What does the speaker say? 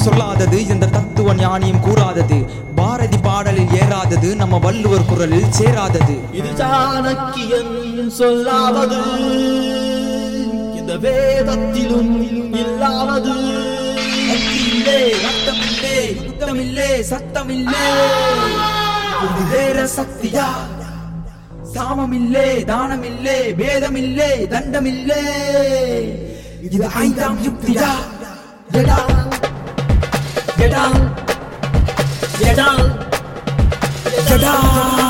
சொல்லாதது இந்த தத்துவ ஞானியும் கூறாதது பாரதி பாடலில் ஏறாதது நம்ம வள்ளுவர் குரலில் சேராதது இது சாணக்கியன் சொல்லாதது இந்த வேதத்திலும் இல்லாதது இல்லே ரத்தமில்லே யுத்தமில்லே சத்தமில்லே இது வேற சக்தியா சாமமில்லே தானமில்லே பேதமில்லே தண்டமில்லே இது ஐந்தாம் யுக்தியா எடா எடா எடா எடா